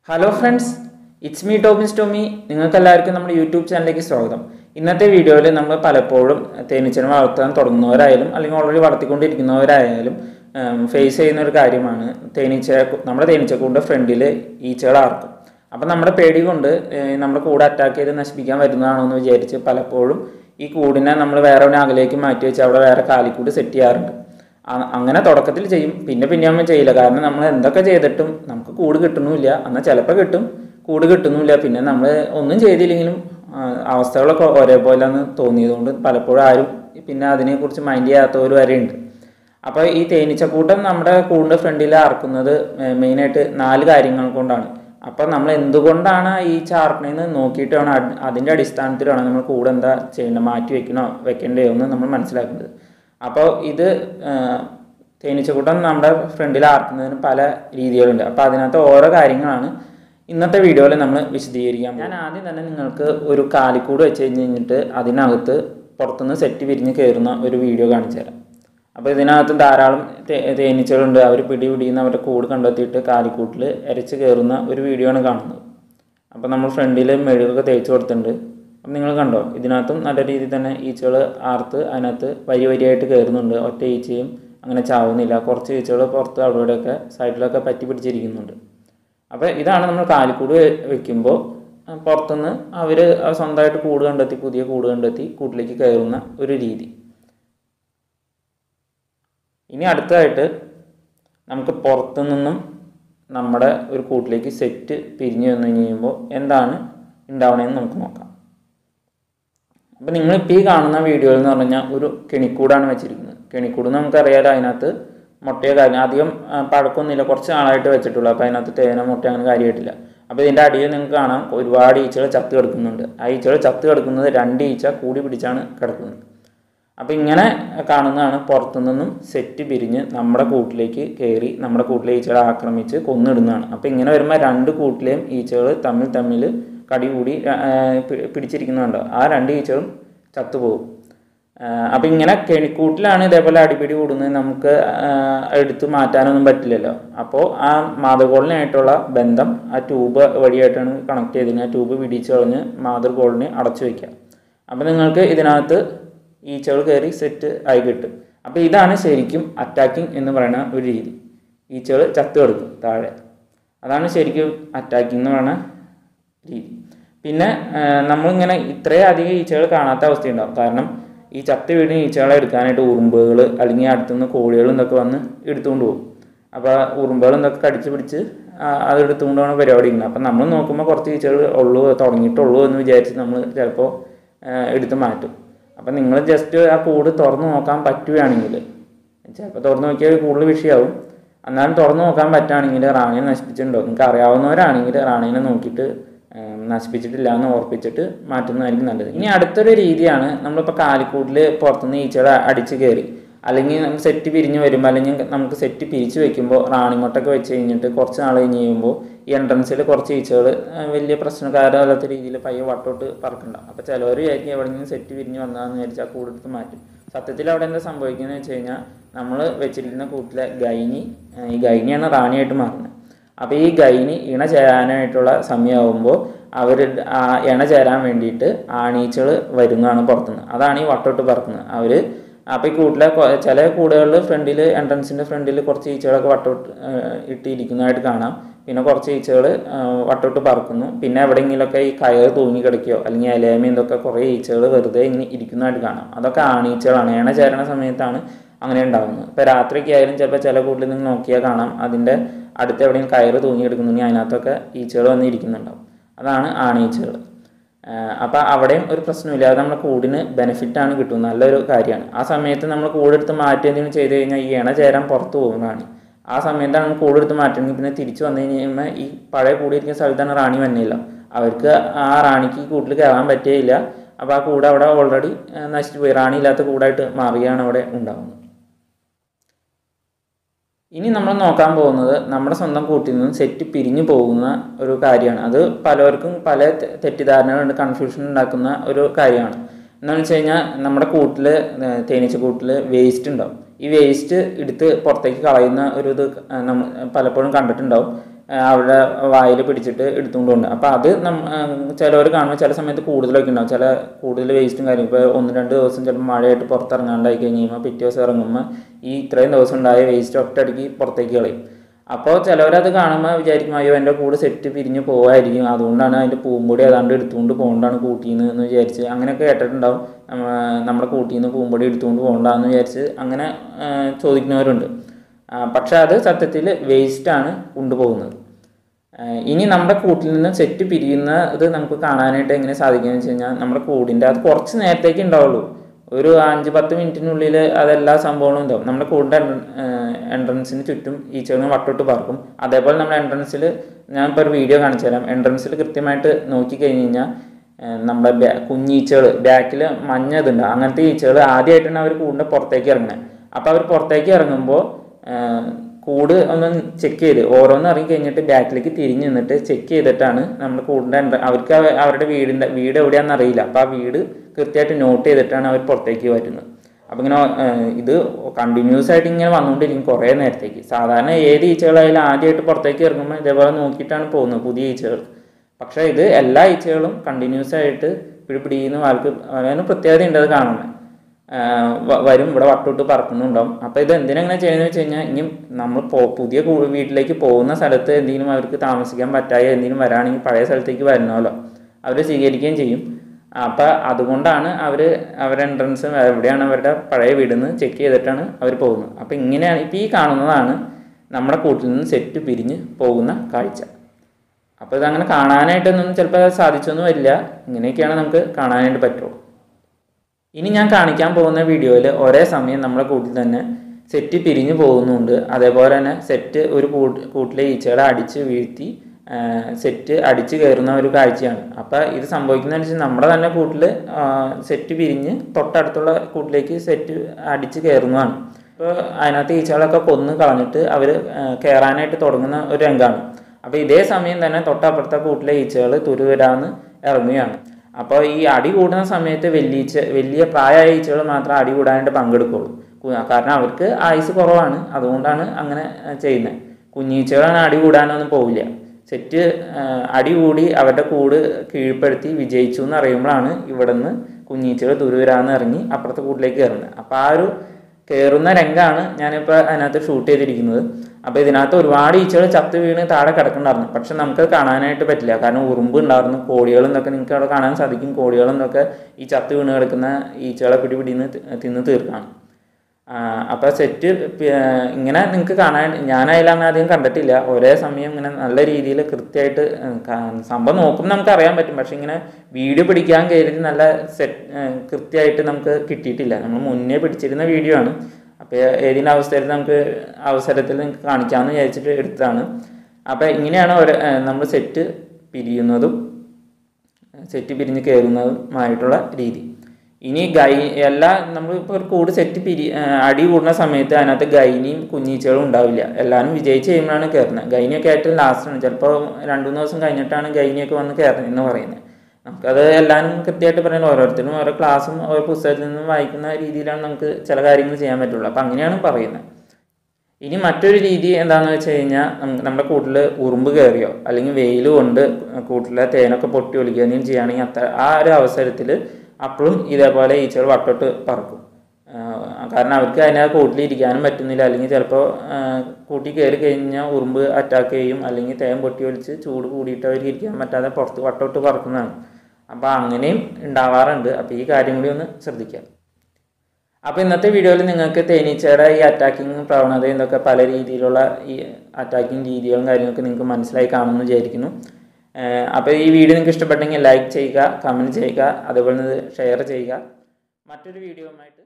hello friends it's me Tomin's Tomy നിങ്ങൾക്ക് എല്ലാവർക്കും നമ്മുടെ യൂട്യൂബ് ചാനലിലേക്ക് സ്വാഗതം ഇന്നത്തെ വീഡിയോയിൽ നമ്മൾ പലപ്പോഴും തേനീച്ചനെ വളർത്താൻ തുടങ്ങുന്നവരായാലും അല്ലെങ്കിൽ ഓൾറെഡി വളർത്തിക്കൊണ്ടിരിക്കുന്നവരായാലും ഫേസ് ചെയ്യുന്ന ഒരു കാര്യമാണ് തേനീച്ച നമ്മുടെ തേനീച്ചക്കൂടിൻ്റെ ഫ്രണ്ടിൽ ഈച്ചകൾ ആർക്കും അപ്പം നമ്മുടെ പേടി കൊണ്ട് ഏഹ്, നമ്മുടെ കൂട് അറ്റാക്ക് ചെയ്ത് നശിപ്പിക്കാൻ വരുന്നതാണോ എന്ന് വിചാരിച്ച് പലപ്പോഴും ഈ കൂടിനെ നമ്മൾ വേറെ ഒരു അകലേക്ക് മാറ്റി വെച്ച് അവിടെ വേറെ കാലിക്കൂട് സെറ്റ് ചെയ്യാറുണ്ട് അ- അങ്ങനെ തുടക്കത്തിൽ ചെയ്യും പിന്നെ പിന്നെ നമ്മൾ ചെയ്യില്ല കാരണം നമ്മൾ എന്തൊക്കെ ചെയ്തിട്ടും നമുക്ക് കൂട് കിട്ടുന്നുമില്ല എന്നാൽ ചിലപ്പോൾ കിട്ടും കൂട് കിട്ടുന്നുമില്ല പിന്നെ നമ്മൾ ഒന്നും ചെയ്തില്ലെങ്കിലും ആ, അവസ്ഥകളൊക്കെ ഒരേപോലെന്ന് തോന്നിയതുകൊണ്ട് പലപ്പോഴും ആരും പിന്നെ അതിനെക്കുറിച്ച് മൈൻഡ് ചെയ്യാത്തവർ വരെ ഉണ്ട് അപ്പോൾ ഈ തേനീച്ചക്കൂട്ടം നമ്മുടെ കൂടിൻ്റെ ഫ്രണ്ടിൽ ആർക്കുന്നത് മെയിനായിട്ട് നാല് കാര്യങ്ങൾ കൊണ്ടാണ് അപ്പോൾ നമ്മൾ എന്തുകൊണ്ടാണ് ഈ ചാർക്കണെന്ന് നോക്കിയിട്ട് വേണം അട്- അതിൻ്റെ അടിസ്ഥാനത്തിൽ വേണം നമ്മൾ കൂടെ എന്താ ചെയ്യേണ്ടത് മാറ്റി വെക്കണോ വെക്കേണ്ടയോ എന്ന് നമ്മൾ മനസ്സിലാക്കേണ്ടത് അപ്പോൾ ഇത് ആ, തേനീച്ചക്കൂട്ടം നമ്മുടെ ഫ്രണ്ടിൽ ആർക്കുന്നതിന് പല രീതികളുണ്ട് അപ്പോൾ അതിനകത്ത് ഓരോ കാര്യങ്ങളാണ് ഇന്നത്തെ വീഡിയോയിൽ നമ്മൾ വിശദീകരിക്കാം ഞാൻ ആദ്യം തന്നെ നിങ്ങൾക്ക് ഒരു കാലിക്കൂട് വെച്ച് കഴിഞ്ഞിട്ട് അതിനകത്ത് പുറത്തുനിന്ന് സെറ്റ് വിരിഞ്ഞ് കയറുന്ന ഒരു വീഡിയോ കാണിച്ചു തരാം അപ്പോൾ ഇതിനകത്ത് ധാരാളം തേ- തേനീച്ചകളുണ്ട് അവർ പിടി പിടിയുന്ന അവരുടെ കൂട് കണ്ടെത്തിയിട്ട് കാലിക്കൂട്ടിൽ എരച്ച് കയറുന്ന ഒരു വീഡിയോ ആണ് കാണുന്നത് അപ്പോൾ നമ്മൾ ഫ്രണ്ടിൽ മെഴുകൊക്കെ തേച്ച് കൊടുത്തിട്ടുണ്ട് അപ്പം നിങ്ങൾ കണ്ടോ ഇതിനകത്തും നല്ല രീതിയിൽ തന്നെ ഈച്ചകൾ ആർത്ത് അതിനകത്ത് വരി വരിയായിട്ട് കയറുന്നുണ്ട് ഒറ്റ ഈച്ചയും അങ്ങനെ ചാവുന്നില്ല കുറച്ച് ഈച്ചകൾ പുറത്ത് അവിടെ ഇവിടെയൊക്കെ സൈഡിലൊക്കെ പറ്റി പിടിച്ചിരിക്കുന്നുണ്ട് അപ്പോൾ ഇതാണ് നമ്മൾ കാലിക്കൂട് വെക്കുമ്പോൾ പുറത്തുനിന്ന് അവർ സ്വന്തമായിട്ട് കൂട് കണ്ടെത്തി പുതിയ കൂട് കണ്ടെത്തി കൂട്ടിലേക്ക് കയറുന്ന ഒരു രീതി ഇനി അടുത്തതായിട്ട് നമുക്ക് പുറത്തു നിന്നും നമ്മുടെ ഒരു കൂട്ടിലേക്ക് സെറ്റ് പിരിഞ്ഞു വന്നു കഴിയുമ്പോൾ എന്താണ് ഉണ്ടാവണതെന്ന് നമുക്ക് നോക്കാം അപ്പം നിങ്ങളിപ്പോൾ ഈ കാണുന്ന വീഡിയോയിൽ എന്ന് പറഞ്ഞാൽ ഒരു കെണിക്കൂടാണ് വെച്ചിരിക്കുന്നത് കെണിക്കൂട് നമുക്കറിയാലോ അതിനകത്ത് മുട്ടയോ കാര്യം അധികം ആ, പഴക്കമൊന്നുമില്ല കുറച്ച് നാളായിട്ട് വെച്ചിട്ടുള്ളൂ അപ്പോൾ അതിനകത്ത് തേന മുട്ട അങ്ങനെ കാര്യമായിട്ടില്ല അപ്പോൾ ഇതിൻ്റെ അടിയിൽ നിങ്ങൾക്ക് കാണാം ഒരുപാട് ഈച്ചകൾ ചത്ത് കിടക്കുന്നുണ്ട് ആ ഈച്ചകൾ ചത്ത് കിടക്കുന്നത് രണ്ട് ഈച്ച കൂടി പിടിച്ചാണ് കിടക്കുന്നത് അപ്പോൾ ഇങ്ങനെ കാണുന്നതാണ് പുറത്തു നിന്നും സെറ്റ് പിരിഞ്ഞ് നമ്മുടെ കൂട്ടിലേക്ക് കയറി നമ്മുടെ കൂട്ടിലെ ഈച്ചകളെ ആക്രമിച്ച് കൊന്നിടുന്നതാണ് അപ്പോൾ ഇങ്ങനെ വരുമ്പോൾ രണ്ട് കൂട്ടിലെയും ഈച്ചകൾ തമ്മിൽ തമ്മിൽ കടി കൂടി ആ, പി- പിടിച്ചിരിക്കുന്നുണ്ട് ആ രണ്ട് ഈച്ചകളും ചത്തുപോകും അപ്പം ഇങ്ങനെ കെണിക്കൂട്ടിലാണ് ഇതേപോലെ അടിപിടി കൂടുന്നത് നമുക്ക് ആ, എടുത്ത് മാറ്റാനൊന്നും പറ്റില്ലല്ലോ അപ്പോൾ ആ മാതൃകോളിനായിട്ടുള്ള ബന്ധം ആ ട്യൂബ് വഴിയായിട്ടാണ് കണക്ട് ചെയ്തിരുന്നത് ആ ട്യൂബ് പിടിച്ച് കളഞ്ഞ് മാതൃകോളിനെ അടച്ചു വയ്ക്കുക അപ്പോൾ നിങ്ങൾക്ക് ഇതിനകത്ത് ഈച്ചകൾ കയറി സെറ്റ് ആയി കിട്ടും അപ്പോൾ ഇതാണ് ശരിക്കും അറ്റാക്കിംഗ് എന്ന് പറയുന്ന ഒരു രീതി ഈച്ചകൾ ചത്തു കിടക്കും താഴെ അതാണ് ശരിക്കും അറ്റാക്കിംഗ് എന്ന് പറയുന്ന രീതി പിന്നെ ആ, നമ്മളിങ്ങനെ ഇത്രയും അധികം ഈച്ചകൾ കാണാത്ത അവസ്ഥയുണ്ടാവും കാരണം ഈ ചത്ത് വീടിന് ഈച്ചകളെ എടുക്കാനായിട്ട് ഉറുമ്പുകൾ അല്ലെങ്കിൽ അടുത്തുനിന്ന് കോഴികൾ ഇതൊക്കെ വന്ന് എടുത്തുകൊണ്ട് പോകും അപ്പോൾ ഉറുമ്പുകൾ ഇതൊക്കെ കടിച്ച് പിടിച്ച് ആ, അത് എടുത്തുകൊണ്ട് പോകുന്ന പരിപാടി ഉണ്ട് അപ്പം നമ്മൾ നോക്കുമ്പോൾ കുറച്ച് ഈച്ചകൾ ഉള്ളൂ തുടങ്ങിയിട്ടുള്ളൂ എന്ന് വിചാരിച്ച് നമ്മൾ ചിലപ്പോൾ എടുത്ത് മാറ്റും അപ്പം നിങ്ങൾ ജസ്റ്റ് ആ കൂട് തുറന്ന് നോക്കാൻ പറ്റുകയാണെങ്കിൽ ചിലപ്പോൾ തുറന്ന് നോക്കിയാൽ കൂടുതൽ വിഷയമാവും എന്നാലും തുറന്ന് നോക്കാൻ പറ്റുകയാണെങ്കിൽ റാണിയെ നശിപ്പിച്ചിട്ടുണ്ടോ നിങ്ങൾക്ക് അറിയാവുന്നവരാണെങ്കിൽ റാണീനെ നോക്കിയിട്ട് ഏം, നശിപ്പിച്ചിട്ടില്ല എന്ന് ഓർപ്പിച്ചിട്ട് മാറ്റുന്നതായിരിക്കും നല്ലത് ഇനി അടുത്തൊരു രീതിയാണ് നമ്മളിപ്പോൾ കാലിക്കൂട്ടിൽ പുറത്തുനിന്ന് ഈച്ചകളെ അടിച്ച് കയറി അല്ലെങ്കിൽ നമുക്ക് സെറ്റ് പിരിഞ്ഞ് വരുമ്പോൾ അല്ലെങ്കിൽ നമുക്ക് സെറ്റ് പിരിച്ച് വെക്കുമ്പോൾ റാണിമുട്ടൊക്കെ വെച്ച് കഴിഞ്ഞിട്ട് കുറച്ച് നാൾ കഴിഞ്ഞ് കഴിയുമ്പോൾ ഈ എൻട്രൻസിൽ കുറച്ച് ഈച്ചകൾ വലിയ പ്രശ്നക്കാരല്ലാത്ത രീതിയിൽ പയ്യെ വട്ടോട്ട് പറക്കുണ്ടാവും അപ്പോൾ ചിലവർ വിചാരിക്കും എവിടെയെങ്കിലും സെറ്റ് പിരിഞ്ഞ് വന്നതാന്ന് വിചാരിച്ച് ആ കൂടെടുത്ത് മാറ്റും സത്യത്തിൽ അവിടെ എന്താ സംഭവിക്കുന്നത് വെച്ച് കഴിഞ്ഞാൽ നമ്മൾ വെച്ചിരിക്കുന്ന കൂട്ടിലെ ഗൈനി ഏഹ് ഈ ഗൈനിയാണ് റാണിയായിട്ട് മാറുന്നത് അപ്പോൾ ഈ ഗൈനി ഇണ ചേരാനായിട്ടുള്ള സമയമാകുമ്പോൾ അവർ ആ ഇണ ചേരാൻ വേണ്ടിയിട്ട് ആണീച്ചകൾ വരുന്നതാണ് പുറത്തുനിന്ന് അതാണ് ഈ വട്ടോട്ട് പറക്കുന്നത് അവർ അപ്പോൾ ഈ കൂട്ടിലെ കൊ- ചില കൂടുകളിൽ ഫ്രണ്ടിൽ എൻട്രൻസിൻ്റെ ഫ്രണ്ടിൽ കുറച്ച് ഈച്ചകളൊക്കെ വട്ടോട്ട് ഏഹ് ഇട്ടിരിക്കുന്നതായിട്ട് കാണാം പിന്നെ കുറച്ച് ഈച്ചകൾ വട്ടോട്ട് പറക്കുന്നു പിന്നെ എവിടെയെങ്കിലുമൊക്കെ ഈ കയർ തൂങ്ങി കിടക്കുകയോ അല്ലെങ്കിൽ ഇലയമ ഇതൊക്കെ കുറേ ഈച്ചകൾ വെറുതെ ഇങ്ങനെ ഇരിക്കുന്നതായിട്ട് കാണാം അതൊക്കെ ആണീച്ചകളാണ് ഇണ ചേരണ സമയത്താണ് അങ്ങനെ ഉണ്ടാകുന്നത് ഇപ്പോൾ രാത്രിയൊക്കെ ആയാലും ചിലപ്പോൾ ചില കൂട്ടിൽ നിന്ന് നോക്കിയാൽ കാണാം അതിൻ്റെ അടുത്ത് എവിടെയും കയറ് തൂങ്ങി കിടക്കുന്നുണ്ടെങ്കിൽ അതിനകത്തൊക്കെ ഈച്ചകൾ വന്ന് ഇരിക്കുന്നുണ്ടാവും അതാണ് ആണീച്ചകൾ അപ്പോൾ അവിടെയും ഒരു പ്രശ്നമില്ല അത് നമ്മുടെ കൂടിന് ബെനിഫിറ്റാണ് കിട്ടും നല്ലൊരു കാര്യമാണ് ആ സമയത്ത് നമ്മൾ കൂടെടുത്ത് മാറ്റി എന്തെങ്കിലും ചെയ്ത് കഴിഞ്ഞാൽ ഈ ഇണ ചേരാൻ പുറത്ത് പോകുന്നതാണ് ആ സമയത്താണ് നമ്മൾ കൂടെടുത്ത് മാറ്റണമെങ്കിൽ പിന്നെ തിരിച്ച് വന്നു കഴിയുമ്പോൾ ഈ പഴയ കൂടിയിരിക്കുന്ന സ്ഥലത്താണ് റാണി വന്നില്ല അവർക്ക് ആ റാണിക്ക് ഈ കൂട്ടിൽ കയറാൻ പറ്റുകയില്ല അപ്പോൾ ആ കൂട് അവിടെ ഓൾറെഡി നശിച്ചു പോയി റാണി ഇല്ലാത്ത കൂടായിട്ട് മാറുകയാണ് അവിടെ ഉണ്ടാകുന്നത് ഇനി നമ്മൾ നോക്കാൻ പോകുന്നത് നമ്മുടെ സ്വന്തം കൂട്ടിൽ നിന്ന് സെറ്റ് പിരിഞ്ഞു പോകുന്ന ഒരു കാര്യമാണ് അത് പലർക്കും പല തെ- തെറ്റിദ്ധാരണകളുണ്ട് കൺഫ്യൂഷൻ ഉണ്ടാക്കുന്ന ഒരു കാര്യമാണ് എന്താണെന്ന് വെച്ച് കഴിഞ്ഞാൽ നമ്മുടെ കൂട്ടിൽ തേനീച്ച കൂട്ടിൽ വേസ്റ്റ് ഉണ്ടാവും ഈ വേസ്റ്റ് എടുത്ത് പുറത്തേക്ക് കളയുന്ന ഒരു ഇത് നമ്മൾ പലപ്പോഴും കണ്ടിട്ടുണ്ടാവും അവരുടെ വായിൽ പിടിച്ചിട്ട് എടുത്തുകൊണ്ട് പോകുന്നത് അപ്പോൾ അത് നം ചിലവർ കാണുമ്പോൾ ചില സമയത്ത് കൂടുതലൊക്കെ ഉണ്ടാവും ചില കൂടുതൽ വേസ്റ്റും കാര്യം ഇപ്പോൾ ഒന്ന് രണ്ട് ദിവസം ചിലപ്പോൾ മഴയായിട്ട് പുറത്തിറങ്ങാണ്ടായി കഴിഞ്ഞ് കഴിയുമ്പോൾ പിറ്റേ ദിവസം ഇറങ്ങുമ്പോൾ ഈ ഇത്രയും ദിവസം ഉണ്ടായ വേസ്റ്റ് ഒറ്റയടിക്ക് പുറത്തേക്ക് കളയും അപ്പോൾ ചിലവരത് കാണുമ്പോൾ വിചാരിക്കും അയ്യോ എൻ്റെ കൂടെ സെറ്റ് പിരിഞ്ഞ് പോകായിരിക്കും അതുകൊണ്ടാണ് അതിൻ്റെ പൂമ്പൊടി ഏതാണ്ട് എടുത്തുകൊണ്ട് പോകണ്ടാണ് കൂട്ടിന്ന് എന്ന് വിചാരിച്ച് അങ്ങനെയൊക്കെ കേട്ടിട്ടുണ്ടാവും നമ്മ- നമ്മുടെ കൂട്ടിൽ നിന്ന് പൂമ്പൊടി എടുത്തുകൊണ്ട് പോകണ്ടെന്ന് വിചാരിച്ച് അങ്ങനെ ആ, ചോദിക്കുന്നവരുണ്ട് ആ, പക്ഷേ അത് സത്യത്തിൽ വേസ്റ്റാണ് കൊണ്ടുപോകുന്നത് ആ, ഇനി നമ്മുടെ കൂട്ടിൽ നിന്ന് സെറ്റ് പിരിയുന്ന ഇത് നമുക്ക് കാണാനായിട്ട് എങ്ങനെ സാധിക്കുകയെന്ന് വെച്ച് കഴിഞ്ഞാൽ നമ്മുടെ കൂടിൻ്റെ അത് കുറച്ച് നേരത്തേക്ക് ഉണ്ടാവുള്ളൂ ഒരു അഞ്ച് പത്ത് മിനിറ്റിനുള്ളിൽ അതെല്ലാ സംഭവങ്ങളും ഉണ്ടാവും നമ്മുടെ കൂടിൻ്റെ എൻട്രൻസിന് ചുറ്റും ഈച്ചകൾ വട്ടോട്ട് പറക്കും അതേപോലെ നമ്മുടെ എൻട്രൻസിൽ ഞാനിപ്പോൾ ഒരു വീഡിയോ കാണിച്ചു തരാം എൻട്രൻസിൽ കൃത്യമായിട്ട് നോക്കി കഴിഞ്ഞ് കഴിഞ്ഞാൽ ഏഹ് നമ്മുടെ ബാ- കുഞ്ഞീച്ചകൾ ബാക്കിൽ മഞ്ഞ ഇതുണ്ട് അങ്ങനത്തെ ഈച്ചകൾ ആദ്യമായിട്ടാണ് അവർ കൂടിൻ്റെ പുറത്തേക്ക് ഇറങ്ങുന്നത് അപ്പോൾ അവർ പുറത്തേക്ക് ഇറങ്ങുമ്പോൾ ഏഹ് കൂട് ഒന്ന് ചെക്ക് ചെയ്ത് ഓരോന്ന് ഇറങ്ങി കഴിഞ്ഞിട്ട് ബാക്കിലേക്ക് തിരിഞ്ഞ് നിന്നിട്ട് ചെക്ക് ചെയ്തിട്ടാണ് നമ്മൾ കൂടിൻ്റെ എൻട്ര അവർക്ക് അവ- അവരുടെ വീടിൻ്റെ വീട് എവിടെയാണെന്ന് അറിയില്ല അപ്പോൾ ആ വീട് കൃത്യമായിട്ട് നോട്ട് ചെയ്തിട്ടാണ് അവർ പുറത്തേക്ക് വരുന്നത് അപ്പോൾ ഇങ്ങനെ ഏഹ് ഇത് കണ്ടിന്യൂസ് ആയിട്ട് ഇങ്ങനെ വന്നുകൊണ്ടിരിക്കും കുറേ നേരത്തേക്ക് സാധാരണ ഏത് ഈച്ചകളായാലും ആദ്യമായിട്ട് പുറത്തേക്ക് ഇറങ്ങുമ്പോൾ ഇതേപോലെ നോക്കിയിട്ടാണ് പോകുന്നത് പുതിയ ഈച്ചകൾ പക്ഷേ ഇത് എല്ലാ ഈച്ചകളും കണ്ടിന്യൂസ് ആയിട്ട് പിടിപിടിയുന്ന ആൾക്ക് അതിന് പ്രത്യേകത ഉണ്ട് അത് കാണുന്നത് വരും ഇവിടെ വട്ടോട്ട് പറക്കുന്നുണ്ടാവും അപ്പോൾ ഇത് എന്തിനെങ്ങനെ ചെയ്യുന്നത് വെച്ച് കഴിഞ്ഞാൽ ഇനി നമ്മൾ പോ പുതിയ കൂ- വീട്ടിലേക്ക് പോകുന്ന സ്ഥലത്ത് എന്തെങ്കിലും അവർക്ക് താമസിക്കാൻ പറ്റായ എന്തെങ്കിലും വരാണെങ്കിൽ പഴയ സ്ഥലത്തേക്ക് വരണമല്ലോ അവർ സ്വീകരിക്കുകയും ചെയ്യും അപ്പോൾ അതുകൊണ്ടാണ് അവർ അവരുടെ എൻട്രൻസ് എവിടെയാണ് അവരുടെ പഴയ വീടെന്ന് ചെക്ക് ചെയ്തിട്ടാണ് അവർ പോകുന്നത് അപ്പോൾ ഇങ്ങനെയാണ് ഇപ്പോൾ ഈ കാണുന്നതാണ് നമ്മുടെ കൂട്ടിൽ നിന്ന് സെറ്റ് പിരിഞ്ഞ് പോകുന്ന കാഴ്ച അപ്പോൾ ഇതങ്ങനെ കാണാനായിട്ടൊന്നും ചിലപ്പോൾ സാധിച്ചൊന്നും വരില്ല ഇങ്ങനെയൊക്കെയാണ് നമുക്ക് കാണാനായിട്ട് പറ്റുള്ളൂ ഇനി ഞാൻ കാണിക്കാൻ പോകുന്ന വീഡിയോയിൽ ഒരേ സമയം നമ്മുടെ കൂട്ടിൽ തന്നെ സെറ്റ് പിരിഞ്ഞു പോകുന്നുണ്ട് അതേപോലെ തന്നെ സെറ്റ് ഒരു കൂട്ട് കൂട്ടിലെ ഈച്ചകളെ അടിച്ച് വീഴ്ത്തി ആ, സെറ്റ് അടിച്ച് കയറുന്ന ഒരു കാഴ്ചയാണ് അപ്പോൾ ഇത് സംഭവിക്കുന്നതെന്ന് വെച്ചാൽ നമ്മുടെ തന്നെ കൂട്ടിൽ സെറ്റ് പിരിഞ്ഞ് തൊട്ടടുത്തുള്ള കൂട്ടിലേക്ക് സെറ്റ് അടിച്ച് കയറുന്നതാണ് ഇപ്പോൾ അതിനകത്ത് ഈച്ചകളൊക്കെ കൊന്ന് കളഞ്ഞിട്ട് അവർ കയറാനായിട്ട് തുടങ്ങുന്ന ഒരു രംഗമാണ് അപ്പോൾ ഇതേ സമയം തന്നെ തൊട്ടപ്പുറത്തെ കൂട്ടിലെ ഈച്ചകൾ തുരുതുരാന്ന് ഇറങ്ങുകയാണ് അപ്പോൾ ഈ അടി കൂടുന്ന സമയത്ത് വലിയ ഈച്ച വലിയ പ്രായമായ ഈച്ചകൾ മാത്രം അടി കൂടാനായിട്ട് പങ്കെടുക്കുള്ളൂ കു- കാരണം അവർക്ക് ആയുസ് കുറവാണ് അതുകൊണ്ടാണ് അങ്ങനെ ചെയ്യുന്നത് കുഞ്ഞീച്ചകളാണ് അടി കൂടാനൊന്നും പോവില്ല സെറ്റ് ആ, അടി കൂടി അവരുടെ കൂട് കീഴ്പ്പെടുത്തി വിജയിച്ചു എന്ന് അറിയുമ്പോഴാണ് ഇവിടെ നിന്ന് കുഞ്ഞീച്ചകൾ തുരുവരാന്ന് ഇറങ്ങി അപ്പുറത്തെ കൂട്ടിലേക്ക് കയറുന്നത് അപ്പോൾ ആ ഒരു കയറുന്ന രംഗമാണ് ഞാനിപ്പോൾ അതിനകത്ത് ഷൂട്ട് ചെയ്തിരിക്കുന്നത് അപ്പോൾ ഇതിനകത്ത് ഒരുപാട് ഈച്ചകൾ ചത്ത് വീണ് താഴെ കിടക്കുന്നുണ്ടായിരുന്നു പക്ഷെ നമുക്കത് കാണാനായിട്ട് പറ്റില്ല കാരണം ഉറുമ്പ് ഉണ്ടായിരുന്നു കോഴികളും എന്നൊക്കെ നിങ്ങൾക്ക് അവിടെ കാണാൻ സാധിക്കും കോഴികളും എന്നൊക്കെ ഈ ചത്ത് വീണ് കിടക്കുന്ന ഈച്ചകളെ പിടി പിടിന്ന് തി- തിന്ന് തീർക്കാണ് അപ്പോൾ സെറ്റ് ഇങ്ങനെ നിങ്ങൾക്ക് കാണാൻ ഞാനതിലാണ് അധികം കണ്ടിട്ടില്ല ഒരേ സമയം ഇങ്ങനെ നല്ല രീതിയിൽ കൃത്യമായിട്ട് ഉം, കാ- സംഭവം നോക്കുമ്പോൾ നമുക്ക് അറിയാൻ പറ്റും പക്ഷെ ഇങ്ങനെ വീഡിയോ പിടിക്കാൻ കയറി നല്ല സെറ്റ് കൃത്യമായിട്ട് നമുക്ക് കിട്ടിയിട്ടില്ല നമ്മൾ മുന്നേ പിടിച്ചിരുന്ന വീഡിയോ ആണ് അപ്പോൾ ഏതെങ്കിലും അവസരത്തിൽ നമുക്ക് അവസരത്തിൽ നിങ്ങൾക്ക് കാണിക്കാമെന്ന് വിചാരിച്ചിട്ട് എടുത്തതാണ് അപ്പോൾ ഇങ്ങനെയാണ് ഒരു നമ്മൾ സെറ്റ് പിരിയുന്നതും സെറ്റ് പിരിഞ്ഞ് കയറുന്നതുമായിട്ടുള്ള രീതി ഇനി ഗൈ എല്ലാ നമ്മളിപ്പോൾ ഒരു കൂട് സെറ്റ് പിരി ആ, അടി കൂടുന്ന സമയത്ത് അതിനകത്ത് ഗൈനിയും കുഞ്ഞീച്ചകളും ഉണ്ടാവില്ല എല്ലാവരും വിജയിച്ച് കഴിയുമ്പോഴാണ് കയറുന്നത് ഗൈനിയൊക്കെ ഏറ്റവും ലാസ്റ്റാണ് ചിലപ്പോൾ രണ്ട് മൂന്ന് ദിവസം കഴിഞ്ഞിട്ടാണ് ഗൈനിയൊക്കെ വന്ന് കയറുന്നത് എന്ന് പറയുന്നത് നമുക്കത് എല്ലാവരും കൃത്യമായിട്ട് പറയുന്നത് ഓരോരുത്തരും ഓരോ ക്ലാസ്സും ഓരോ പുസ്തകത്തിൽ നിന്നും വായിക്കുന്ന രീതിയിലാണ് നമുക്ക് ചില കാര്യങ്ങൾ ചെയ്യാൻ പറ്റുള്ളൂ അപ്പോൾ അങ്ങനെയാണ് പറയുന്നത് ഇനി മറ്റൊരു രീതി എന്താണെന്ന് വെച്ച് കഴിഞ്ഞാൽ നം- നമ്മുടെ കൂട്ടിൽ ഉറുമ്പ് കയറിയോ അല്ലെങ്കിൽ വെയിൽ കൊണ്ട് കൂട്ടിലെ തേനൊക്കെ പൊട്ടി ഒലിക്കുകയോ എന്തെങ്കിലും ചെയ്യുകയാണെങ്കിൽ അത്ര ആ ഒരു അവസരത്തിൽ അപ്പോഴും ഇതേപോലെ ഈച്ചകൾ വട്ടോട്ട് പറക്കും ആ, കാരണം അവർക്ക് അതിനകത്ത് കൂട്ടിലിരിക്കാനും പറ്റുന്നില്ല അല്ലെങ്കിൽ ചിലപ്പോൾ കൂട്ടി കയറി കഴിഞ്ഞാൽ ഉറുമ്പ് അറ്റാക്ക് ചെയ്യും അല്ലെങ്കിൽ തേൻ പൊട്ടി ഒലിച്ച് ചൂട് കൂടിയിട്ട് അവർക്ക് ഇരിക്കാൻ പറ്റാതെ പുറത്ത് വട്ടോട്ട് പറക്കുന്നതാണ് അപ്പോൾ അങ്ങനെയും ഉണ്ടാവാറുണ്ട് അപ്പോൾ ഈ കാര്യം കൂടി ഒന്ന് ശ്രദ്ധിക്കുക അപ്പോൾ ഇന്നത്തെ വീഡിയോയിൽ നിങ്ങൾക്ക് തേനീച്ചയുടെ ഈ അറ്റാക്കിങ് പ്രവണത എന്നൊക്കെ പല രീതിയിലുള്ള ഈ അറ്റാക്കിങ് രീതികളും കാര്യങ്ങളൊക്കെ നിങ്ങൾക്ക് മനസ്സിലായി കാണുമെന്ന് വിചാരിക്കുന്നു അപ്പോൾ ഈ വീഡിയോ നിങ്ങൾക്ക് ഇഷ്ടപ്പെട്ടെങ്കിൽ ലൈക്ക് ചെയ്യുക കമൻറ്റ് ചെയ്യുക അതുപോലെ ഷെയർ ചെയ്യുക മറ്റൊരു വീഡിയോയുമായിട്ട്